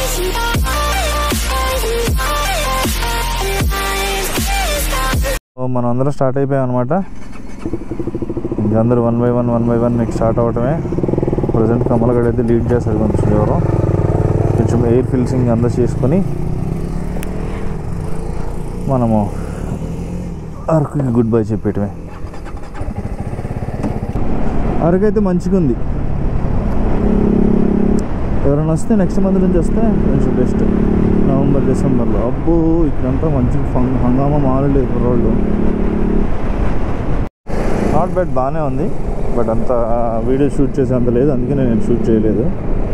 ఓ, మనం అందరం స్టార్ట్ అయిపోయాం అనమాట ఇంకా అందరూ one by one one by one మీకు స్టార్ట్ అవటమే ప్రజెంట్ కమలగడ అయితే లీడ్ చేస్తారు కొంచెం ఎవరు కొంచెం ఎయిర్ ఫిల్సింగ్ అంతా చేసుకొని మనము అరకుకి గుడ్ బై చెప్పేయటమే అరకు అయితే మంచిగా ఉంది ఎవరైనా వస్తే నెక్స్ట్ మంత్ నుంచి వస్తే కొంచెం బెస్ట్ నవంబర్ డిసెంబర్లో అబ్బో ఇక్కడంతా మంచి ఫంగ్ హంగామా మారలేదు రోడ్డు నాట్ బ్యాడ్ బాగానే ఉంది బట్ అంత వీడియో షూట్ చేసేంత లేదు అందుకే నేను షూట్ చేయలేదు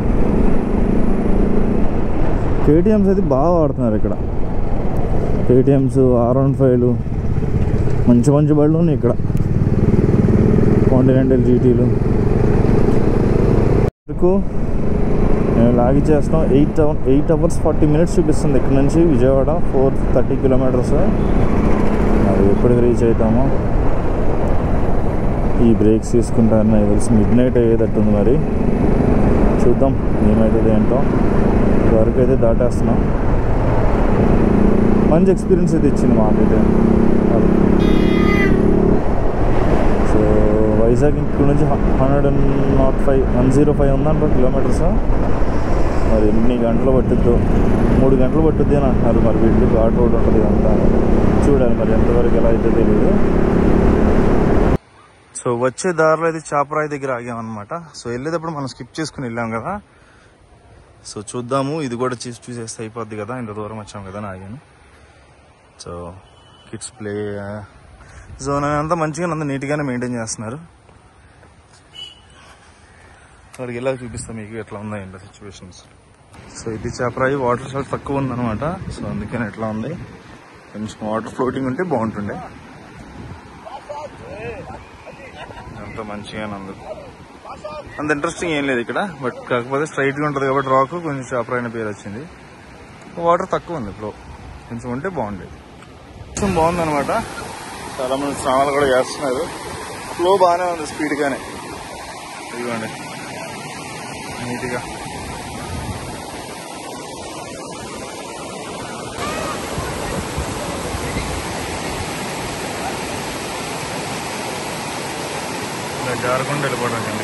కేటీఎంస్ అయితే బాగా వాడుతున్నారు ఇక్కడ కేటీఎంస్ ఆర్ వన్ ఫైవ్లు మంచి మంచి బళ్ళు ఉన్నాయి ఇక్కడ కాంటినెంటల్ జీటీలు వరకు మేము లాగి చేస్తాం eight hour eight hours forty minutes చూపిస్తుంది ఇక్కడ నుంచి విజయవాడ ఫోర్ థర్టీ కిలోమీటర్స్ అది ఎప్పటికి రీచ్ అవుతామో ఈ బ్రేక్స్ తీసుకుంటాను నాకు తెలిసి మిడ్ నైట్ అయ్యేటట్టుంది మరి చూద్దాం ఏమవుతుంది ఏంటో వరకు అయితే దాటేస్తున్నాం మంచి ఎక్స్పీరియన్స్ అయితే ఇచ్చింది మాకైతే సో వైజాగ్ ఇక్కడ నుంచి hundred and not five one zero five ఉందంట కిలోమీటర్స్ మరి ఎన్ని గంటలు పట్టుద్దో మూడు గంటలు పట్టుద్ది అని అంటున్నారు మరి వీటికి ఘాట్ రోడ్ ఉంటుంది అంతా చూడాలి మరి ఎంతవరకు ఎలా అయితే తెలియదు సో వచ్చే దారిలో అయితే చాపరాయి దగ్గర ఆగామన్నమాట సో వెళ్ళేటప్పుడు మనం స్కిప్ చేసుకుని వెళ్ళాం కదా సో చూద్దాము ఇది కూడా చూసి చూసేస్తే అయిపోద్ది కదా ఇంత దూరం వచ్చాం కదా అని ఆగాను సో కిడ్స్ ప్లే జోన్ అంతా మంచిగా అంత నీట్గానే మెయింటైన్ చేస్తున్నారు అక్కడికి వెళ్ళాక చూపిస్తాం మీకు ఎట్లా ఉందా ఏంటో సిచ్యువేషన్స్ సో ఇది చేపరాయి వాటర్ చాలా తక్కువ ఉందన్నమాట సో అందుకని ఎట్లా ఉంది కొంచెం వాటర్ ఫ్లోటింగ్ ఉంటే బాగుంటుండే అంత మంచిగానే ఉంది అంత ఇంట్రెస్టింగ్ ఏం లేదు ఇక్కడ బట్ కాకపోతే స్ట్రైట్గా ఉంటుంది కాబట్టి రాక్ కొంచెం చేపరాయిన పేరు వచ్చింది వాటర్ తక్కువ ఉంది ఫ్లో కొంచెం ఉంటే బాగుండేది కొంచెం బాగుంది అనమాట చాలా మంది స్నానాలు కూడా చేస్తున్నారు ఫ్లో బాగానే ఉంది స్పీడ్ గానే ఇదిగోండి నీట్గా ఇలా జారకుండా వెళ్ళిపోవడం కిందకి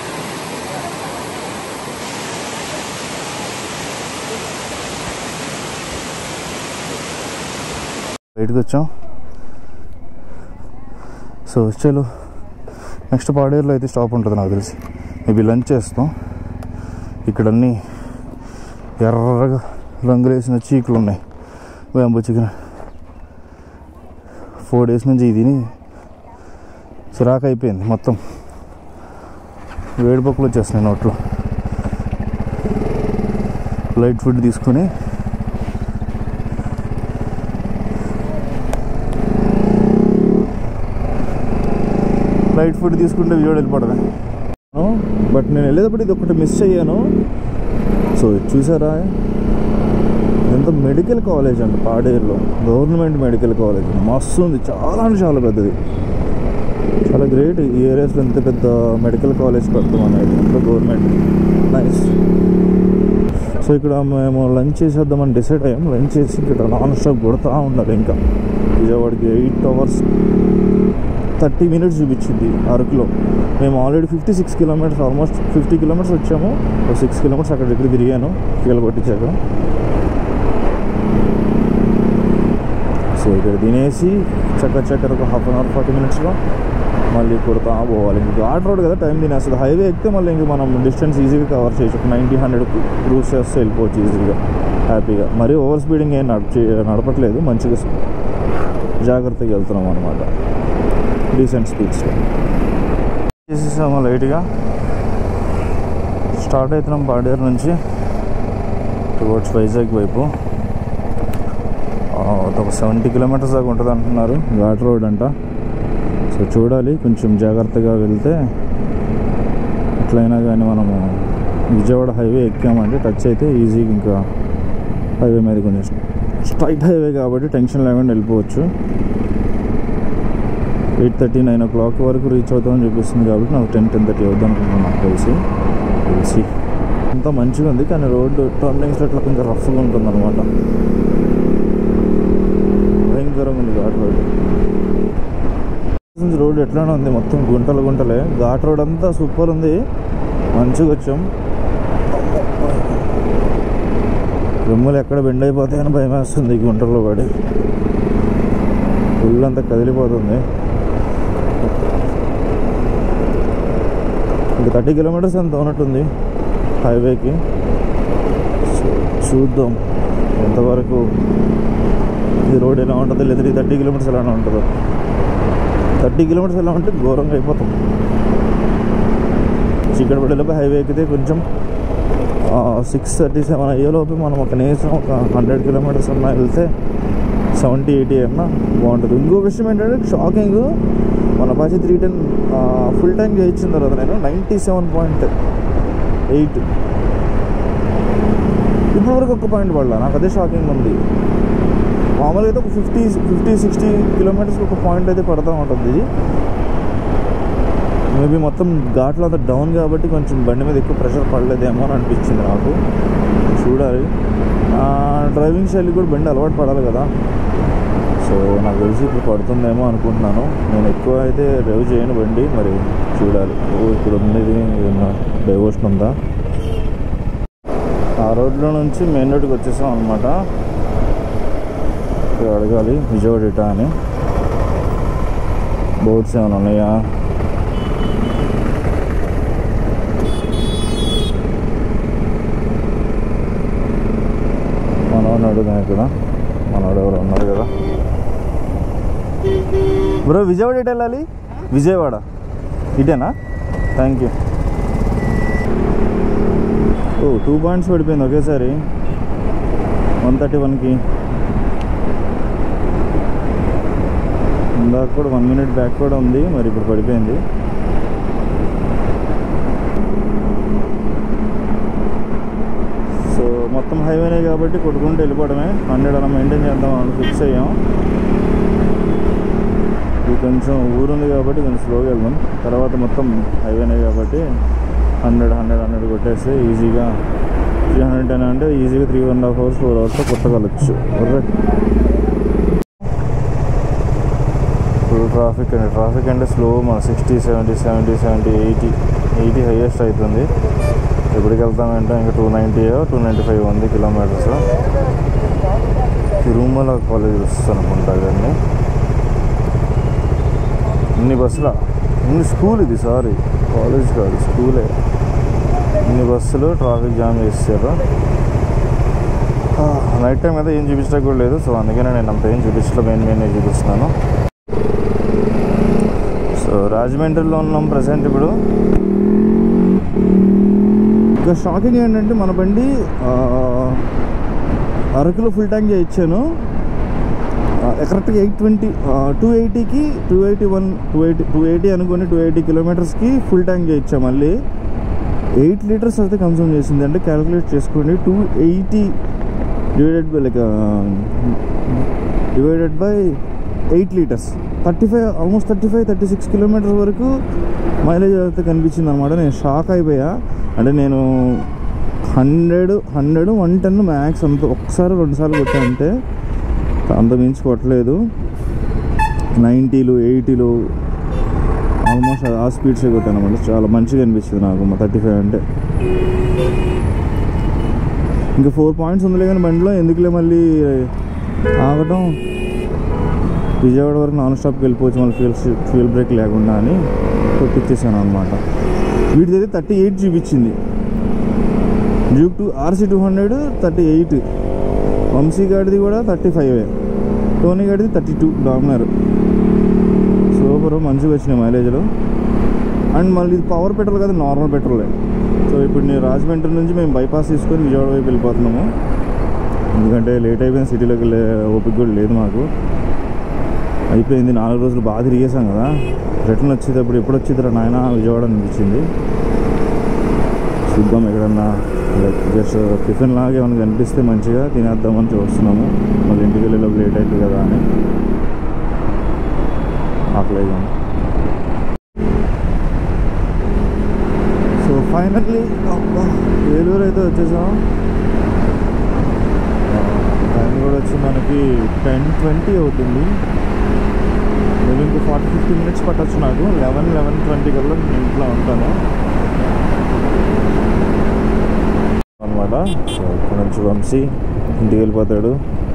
బయటకు వచ్చాం సో చలో నెక్స్ట్ పాడేరులో అయితే స్టాప్ ఉంటుంది నాకు తెలిసి మేబీ లంచ్ చేస్తాం ఇక్కడ అన్నీ ఎర్రగా రంగులు వేసిన చీకులు ఉన్నాయి వేంబో చికెన్ ఫోర్ డేస్ నుంచి ఇది తిని చిరాకు అయిపోయింది మొత్తం వేడిపప్పులు వచ్చేస్తున్నాయి నోట్లో లైట్ ఫుడ్ తీసుకొని లైట్ ఫుడ్ తీసుకుంటే విజయవాడ వెళ్ళిపోవడమే బట్ నేను వెళ్ళేటప్పుడు ఇది ఒకటి మిస్ అయ్యాను సో ఇది చూసారా ఇదంతా మెడికల్ కాలేజ్ అండి పాడేరులో గవర్నమెంట్ మెడికల్ కాలేజ్ మస్తు ఉంది చాలా అంటే చాలా పెద్దది చాలా గ్రేట్ ఈ ఏరియాస్లో ఇంత పెద్ద మెడికల్ కాలేజ్ పెడతాం అనేది ఇంట్లో గవర్నమెంట్ నైస్ సో ఇక్కడ మేము లంచ్ చేసేద్దామని డిసైడ్ అయ్యాం లంచ్ చేసి ఇక్కడ నాన్ స్టాప్ కొడతా ఉండాలి ఇంకా విజయవాడకి ఎయిట్ అవర్స్ థర్టీ మినిట్స్ చూపించింది అరకులో మేము already fifty six kilometres almost fifty kilometres వచ్చాము ఒక సిక్స్ కిలోమీటర్స్ అక్కడ దగ్గర తిరిగాను కీల కొట్టించాక సో ఇక్కడ తినేసి చక్క చక్కర ఒక హాఫ్ అన్ అవర్ ఫార్టీ మినిట్స్లో మళ్ళీ కుడతా పోవాలి ఇంకా ఘాట్ రోడ్ కదా టైం తినేస్తుంది హైవే ఎక్కితే మళ్ళీ ఇంక మనం డిస్టెన్స్ ఈజీగా కవర్ చేయొచ్చు ఒక నైంటీ హండ్రెడ్ క్రూస్ చేస్తే వెళ్ళిపోవచ్చు ఈజీగా హ్యాపీగా మరీ ఓవర్ స్పీడింగ్ ఏం నడిచి నడపట్లేదు మంచిగా జాగ్రత్తగా వెళ్తున్నాం అనమాట డీసెంట్ స్పీడ్స్లో చేసేసాము లైట్గా స్టార్ట్ అవుతున్నాం పాడేరు నుంచి టువర్డ్స్ వైజాగ్ వైపు ఆ, ఒక సెవెంటీ కిలోమీటర్స్ దాకా ఉంటుంది అంటున్నారు ఘాట్ రోడ్ అంట సో చూడాలి కొంచెం జాగ్రత్తగా వెళ్తే ఎట్లయినా కానీ మనము విజయవాడ హైవే ఎక్కామంటే టచ్ అయితే ఈజీగా ఇంకా హైవే మీద కొంచెం స్ట్రైట్ హైవే కాబట్టి టెన్షన్ లేకుండా వెళ్ళిపోవచ్చు eight thirty nine o'clock వరకు రీచ్ అవుతామని చూపిస్తుంది కాబట్టి నాకు టెన్ టెన్ థర్టీ అవుద్ది అనుకుంటున్నాను నాకు తెలిసి తెలిసి అంతా మంచిగా ఉంది కానీ రోడ్డు టర్నింగ్స్ అట్లా కొంచెం రఫ్గా ఉంటుంది అనమాట భయంకరంగా ఉంది ఘాట్ రోడ్ రోడ్ ఎట్లానే ఉంది మొత్తం గుంటలు గుంటలే ఘాట్ రోడ్ అంతా సూపర్ ఉంది మంచిగా వచ్చాం రొమ్ములు ఎక్కడ బెండ్ అయిపోతాయని భయం వేస్తుంది ఈ గుంటల్లో పడి ఫుల్ అంతా కదిలిపోతుంది ఇంకా థర్టీ కిలోమీటర్స్ ఎంత ఉన్నట్టుంది హైవేకి సో చూద్దాం ఎంతవరకు ఈ రోడ్ ఎలా ఉంటుందో లేదా ఈ థర్టీ కిలోమీటర్స్ ఎలా ఉంటుందో థర్టీ కిలోమీటర్స్ ఎలా ఉంటే ఘోరంగా అయిపోతాం చిక్కడపల్లిలోపు హైవే ఎక్కితే కొంచెం సిక్స్ థర్టీ సెవెన్ అయ్యేలోపు మనం ఒక కనీసం ఒక హండ్రెడ్ కిలోమీటర్స్ అన్నా వెళ్తే సెవెంటీ ఎయిటీ అన్నా బాగుంటుంది ఇంకో విషయం ఏంటంటే షాకింగ్ మన Apache three ten full time చేయించిన తర్వాత నేను నైంటీ సెవెన్ పాయింట్ ఎయిట్ ఇప్పటివరకు ఒక పాయింట్ పడలా నాకు అదే షాకింగ్ ఉంది మామూలుగా అయితే ఒక ఫిఫ్టీ ఫిఫ్టీ సిక్స్టీ కిలోమీటర్స్ ఒక పాయింట్ అయితే పడతా ఉంటుంది ఇది మేబీ మొత్తం ఘాట్లో అంతా డౌన్ కాబట్టి కొంచెం బండి మీద ఎక్కువ ప్రెషర్ పడలేదేమో అని అనిపించింది నాకు చూడాలి డ్రైవింగ్ శైలి కూడా బండి అలవాటు పడాలి కదా సో నాకు తెలిసి ఇప్పుడు పడుతుందేమో అనుకుంటున్నాను నేను ఎక్కువ అయితే డ్రైవ్ చేయను బండి మరి చూడాలి ఓ ఇప్పుడు ఉన్నది ఏమన్నా డైవర్షన్ ఉందా ఆ రోడ్లో నుంచి మెయిన్ రోడ్కి వచ్చేసాం అనమాట ఇక్కడ అడగాలి విజయవాడ ఇటా అని బోర్డ్స్ ఏమైనా ఉన్నాయా మనవాడిని అడుగుదాం ఇక్కడ మనవాడు ఎవరు ఉన్నారు కదా బ్రో విజయవాడ ఎటు వెళ్ళాలి విజయవాడ ఇటేనా thank you oh two points పడిపోయింది ఒకేసారి వన్ థర్టీ వన్కి ఇందాక కూడా వన్ మినిట్ బ్యాక్ కూడా ఉంది మరి ఇప్పుడు పడిపోయింది సో మొత్తం హైవేనే కాబట్టి కొట్టుకుంటూ వెళ్ళిపోవడమే హండ్రెడ్ అలా మెయింటైన్ చేద్దాం అని ఫిక్స్ అయ్యాం ఇది కొంచెం ఊరుంది కాబట్టి కొంచెం స్లోగా వెళ్దాం తర్వాత మొత్తం హైవేనే కాబట్టి హండ్రెడ్ హండ్రెడ్ హండ్రెడ్ కొట్టేస్తే ఈజీగా త్రీ హండ్రెడ్ టెన్ అంటే ఈజీగా three and half hours four అవర్స్లో కొట్టగలచ్చు ఫుల్ ట్రాఫిక్ అండి ట్రాఫిక్ అంటే స్లో మన sixty seventy seventy seventy eighty eighty highest అవుతుంది ఎప్పటికి వెళ్తామంటే ఇంకా two ninety two ninety five ఉంది కిలోమీటర్స్ తిరుమల కాలేజ్ వస్తాను అనుకుంటా కానీ ఇన్ని బస్సుల ఇన్ని స్కూల్ ఇది సారీ కాలేజ్ కాదు స్కూలే ఇన్ని బస్సులు ట్రాఫిక్ జామ్ చేస్తారు నైట్ టైం అయితే ఏం చూపించడం కూడా లేదు సో అందుకనే నేను అంత ఏం చూపించడం మెయిన్ మెయిన్ చూపిస్తున్నాను సో రాజమండ్రిలో ఉన్నాం ప్రజెంట్ ఇప్పుడు ఇంకా షాకింగ్ ఏంటంటే మన బండి ఆ, అరకులో ఫుల్ ట్యాంక్ చేయించాను కరెక్ట్గా ఎయిట్ ట్వంటీ టూ ఎయిటీకి two eighty one two eighty two eighty అనుకుని టూ ఎయిటీ కిలోమీటర్స్కి ఫుల్ ట్యాంక్ చేయించాం మళ్ళీ ఎయిట్ లీటర్స్ అయితే కన్సూమ్ చేసింది అంటే క్యాలిక్యులేట్ చేసుకోండి two eighty divided by like divided by eight litres thirty five almost thirty five thirty six kilometres వరకు mileage అయితే కనిపించింది అనమాట నేను షాక్ అయిపోయా అంటే నేను hundred hundred one ten max అంత ఒకసారి రెండుసార్లు కొట్టా అంటే అంత మించి కొట్టలేదు నైంటీలు ఎయిటీలు ఆల్మోస్ట్ ఆ స్పీడ్సే కొట్టాను అనమాట చాలా మంచిగా అనిపించింది నాకు మా థర్టీ ఫైవ్ అంటే ఇంకా ఫోర్ పాయింట్స్ ఉందిలే కానీ బండిలో ఎందుకులే మళ్ళీ ఆగటం విజయవాడ వరకు నాన్ స్టాప్కి వెళ్ళిపోవచ్చు మళ్ళీ ఫ్యూల్ ఫ్యూల్ బ్రేక్ లేకుండా అని కొట్టించేసాను అనమాట వీటిదైతే థర్టీ ఎయిట్ చూపించింది Duke two RC two hundred thirty eight Vamshi గాడిది కూడా థర్టీ ఫైవ్ టోనీ గాడిది థర్టీ టూ డామినర్ సూపర్ మంచిగా వచ్చినాయి మైలేజ్లో అండ్ మళ్ళీ ఇది పవర్ పెట్రోల్ కాదు నార్మల్ పెట్రోలే సో ఇప్పుడు నేను రాజమండ్రి నుంచి మేము బైపాస్ తీసుకొని విజయవాడ వైపు వెళ్ళిపోతున్నాము ఎందుకంటే లేట్ అయిపోయింది సిటీలోకి వెళ్ళే ఓపిక కూడా లేదు మాకు అయిపోయింది నాలుగు రోజులు బాగా తిరిగేసాం కదా రిటర్న్ వచ్చేటప్పుడు ఎప్పుడు వచ్చేదిరా నాయన విజయవాడ అనిపించింది చూద్దాం ఎక్కడన్నా లైక్ జస్ట్ టిఫిన్ లాగా ఏమైనా కనిపిస్తే మంచిగా తినేద్దామని చూస్తున్నాము మళ్ళీ ఇంటికి వెళ్ళేలోపు లేట్ అవుతుంది కదా అని ఆకలి సో ఫైనల్లీ అబ్బా ఏలూరు అయితే వచ్చేసాం టైం కూడా వచ్చి మనకి టెన్ ట్వంటీ అవుతుంది నేను ఇంకో ఫార్టీ ఫిఫ్టీ మినిట్స్ పట్టొచ్చు నాకు లెవెన్ లెవెన్ ట్వంటీ కల్లా నేను ఇంట్లో ఉంటాను అనమాట సో ఇక్కడ నుంచి వంశీ ఇంటికి వెళ్ళిపోతాడు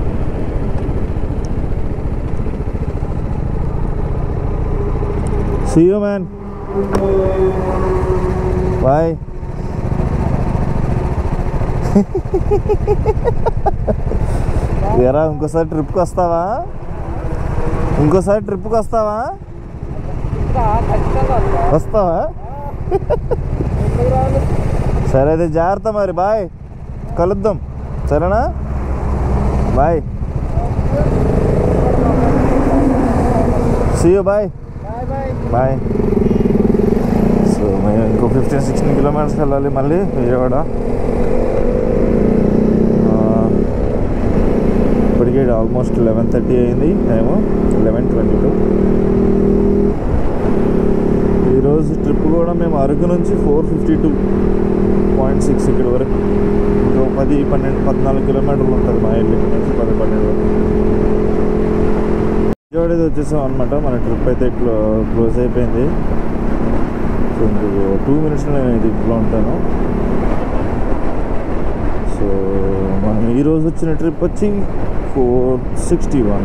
సీ యూ మ్యాన్ బాయ్ ఎరా ఇంకోసారి ట్రిప్కి వస్తావా ఇంకోసారి ట్రిప్కి వస్తావా వస్తావా సరే అయితే జాగ్రత్త మరి బాయ్ కలుద్దాం సరేనా bye see you bye bye so మేము ఇంకో ఫిఫ్టీన్ సిక్స్టీన్ కిలోమీటర్స్ వెళ్ళాలి మళ్ళీ విజయవాడ ఆ, ఇప్పటికే ఆల్మోస్ట్ లెవెన్ థర్టీ అయింది టైము లెవెన్ ట్వంటీ టూ ఈరోజు ట్రిప్ కూడా మేము అరకు నుంచి four fifty two point six ఇక్కడ వరకు ఇంకో పది పన్నెండు పద్నాలుగు కిలోమీటర్లు ఉంటుంది మా ఇల్లు ఇక్కడ నుంచి పది పన్నెండు వరకు విజయవాడ అయితే వచ్చేసాం అనమాట మన ట్రిప్ అయితే క్లో క్లోజ్ అయిపోయింది సో ఇంకో టూ మినిట్స్లో నేను ఇది ఇంట్లో ఉంటాను సో మనం ఈరోజు వచ్చిన ట్రిప్ వచ్చి four sixty one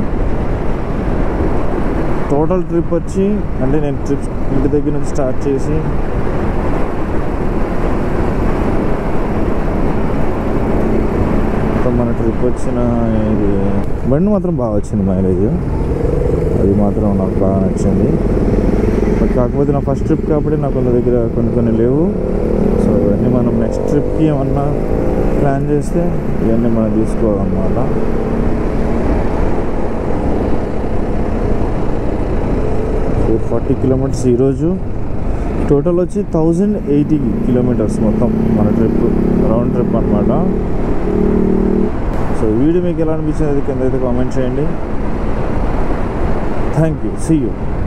total trip వచ్చి అంటే నేను ట్రిప్ ఇంటి దగ్గర నుంచి స్టార్ట్ చేసి మొత్తం మన ట్రిప్ వచ్చిన ఇది బండి మాత్రం బాగా వచ్చింది మైలేజ్ అది మాత్రం నాకు బాగా నచ్చింది బట్ కాకపోతే నా ఫస్ట్ ట్రిప్ కాబట్టి నాకు కొంత దగ్గర కొన్ని కొన్ని లేవు సో ఇవన్నీ మనం నెక్స్ట్ ట్రిప్కి ఏమన్నా ప్లాన్ చేస్తే ఇవన్నీ మనం తీసుకోవాలన్నమాట ఫోర్ ఫార్టీ కిలోమీటర్స్ ఈరోజు టోటల్ వచ్చి థౌజండ్ ఎయిటీ కిలోమీటర్స్ మొత్తం మన ట్రిప్ రౌండ్ ట్రిప్ అనమాట సో ఈ వీడియో మీకు ఎలా అనిపించింది అది కింద అయితే కామెంట్ చేయండి థ్యాంక్ యూ సీ యూ